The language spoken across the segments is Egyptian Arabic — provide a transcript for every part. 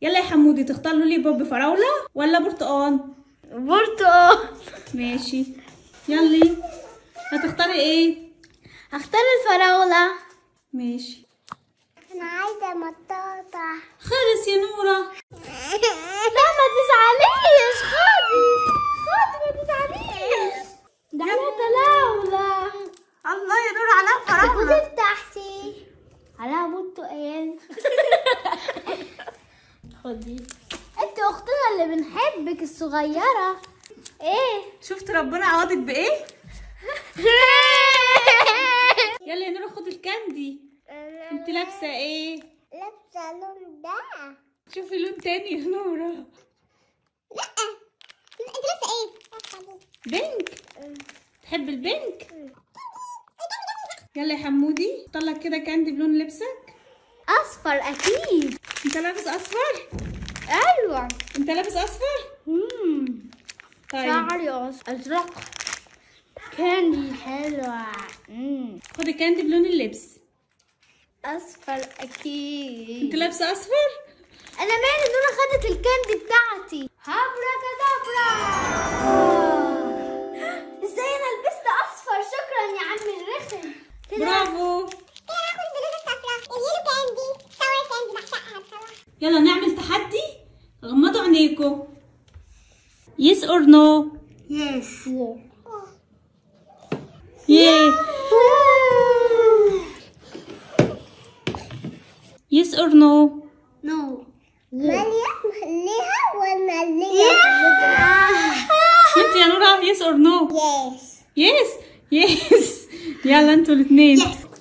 يلا يا حمودي تختار لولي بوب فراولة ولا برتقال برتقال ماشي يلا هتختاري ايه هختار الفراولة ماشي انا عايزة مطاطا خلص يا نورة لا ما تزعليش خدي خدي ما تزعليش ده على تلاولة الله يا نورة على فراولة تفتحتي على برتقال خدي انت اختنا اللي بنحبك الصغيرة ايه شفت ربنا عوضك بايه يلا يا نورة خد الكاندي انت لابسة ايه لابسة لون ده شوفي لون تاني يا نورة لا انت لابسة ايه بينك تحب البينك يلا يا حمودي طلع كده كاندي بلون لبسك اصفر اكيد انت لابس اصفر ايوه انت لابس اصفر مم. طيب شعري أص- ازرق كاندي حلوة مم. خد الكاندي بلون اللبس اصفر اكيد انت لابسه اصفر انا مالي ان انا خدت الكاندي بتاعتي هابرا كدابرا ازاي انا لبست اصفر شكرا يا عم الرخم برافو هاخد بلوزه صفرا اليلو كاندي سوا كاندي بعشقها بصراحه يلا نعمل تحدي غمضوا عينيكم يس اور نو يس يه يس اور نو نو مالية مخليها ومالية انت يا نورا يس اور نو يس يس يس يلا انتوا الاثنين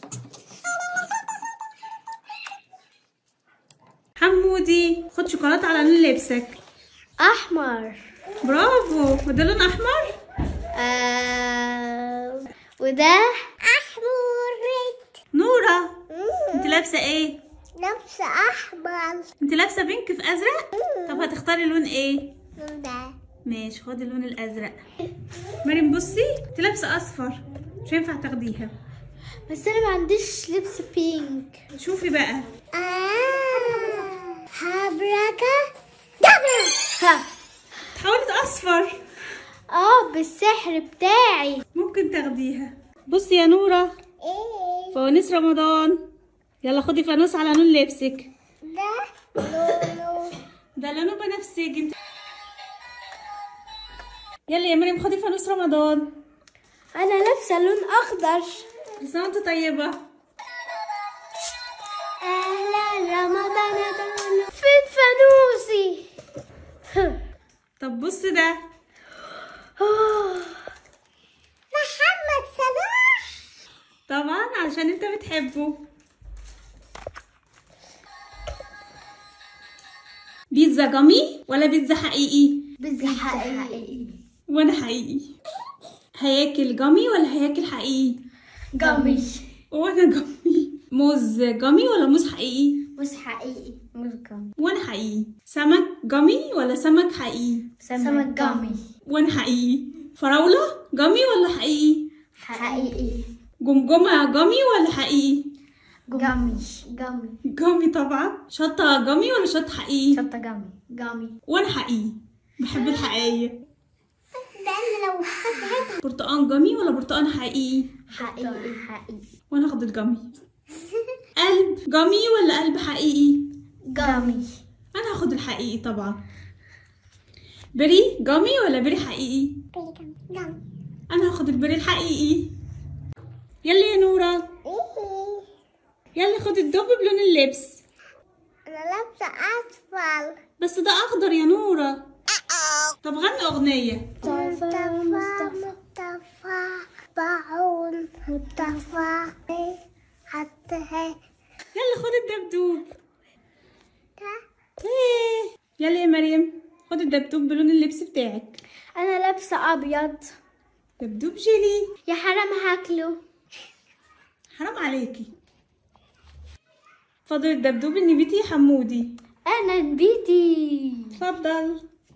حمودي خد شوكولاته على لون لبسك احمر برافو وده لون احمر آه وده احمر نورا انت لابسه ايه لابسه احمر انت لابسه بينك في ازرق طب هتختاري لون ايه ده ماشي خدي اللون الازرق مريم بصي انت لابسه اصفر مش هينفع تاخديها بس انا ما عنديش لبس بينك شوفي بقى آه هابراكا دبرا ها تحولي اصفر اه بالسحر بتاعي ممكن تاخديها بصي يا نورا ايه فوانيس رمضان يلا خدي فانوس على لون لبسك ده لولو ده لونه بنفسجي انت يلا يا مريم خدي فانوس رمضان انا لابسه لون اخضر كل سنه وانت طيبه اهلا رمضان دولو فين فانوسي طب بص ده محمد صلاح طبعا علشان انت بتحبه بيتزا جامي ولا بيتزا حقيقي بيتزا حقيقي وانا حقيقي هياكل جامي ولا هياكل حقيقي جامي وانا جامي موز جامي ولا موز حقيقي مش حقيقي مش جامي وانا حقيقي سمك جامي ولا سمك حقيقي سمك جامي وانا حقيقي فراولة جامي ولا حقيقي حقيقي جمجمة جامي ولا حقيقي جامي جامي جامي طبعا شطة جامي ولا شط حقيقي شطة جامي جامي وانا حقيقي بحب الحقيقية ده انا لو خدت برتقان جامي ولا برتقان حقيقي حقيقي حقيقي وانا هاخد الجامي قلب جامي ولا قلب حقيقي جامي انا هاخد الحقيقي طبعا بري جامي ولا بري حقيقي جامي انا هاخد البري الحقيقي يلا يا نورا يلا خد الدب بلون اللبس انا لابسه اصفر بس ده اخضر يا نورا طب غني اغنيه مصطفى مصطفى بعون مصطفى حتى هي يلا خد الدبدوب إيه. يلا يا مريم خد الدبدوب بلون اللبس بتاعك انا لابسه ابيض دبدوب جيلي يا حرام هاكله حرام عليكي فاضل الدبدوب النبيتي يا حمودي انا بيتي اتفضل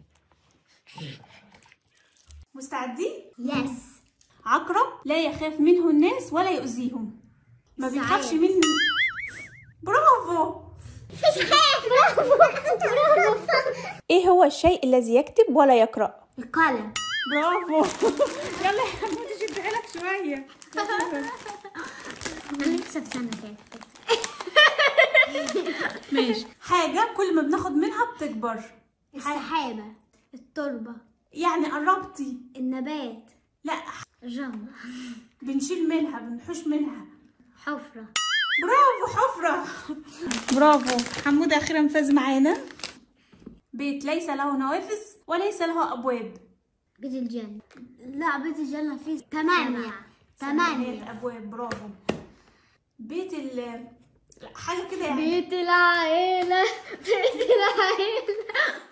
مستعدين يس عقرب لا يخاف منه الناس ولا يؤذيهم ما بيخافش سعيد. منه برافو مفيش حاجه برافو برافو ايه هو الشيء الذي يكتب ولا يقرأ القلم برافو يلا يا حمودي شدها لك شوية انا لسه في سنة كده ماشي حاجة كل ما بناخد منها بتكبر السحابة التربة يعني قربتي النبات لا الجمرة بنشيل منها بنحوش منها حفرة برافو حفرة برافو حمود أخيرا فاز معانا بيت ليس له نوافذ وليس له أبواب بيت الجنة لا بيت الجنة فيه ثمانية ثمانية ثمانية أبواب برافو بيت ال لا، حاجة كده يعني بيت العيلة بيت العيلة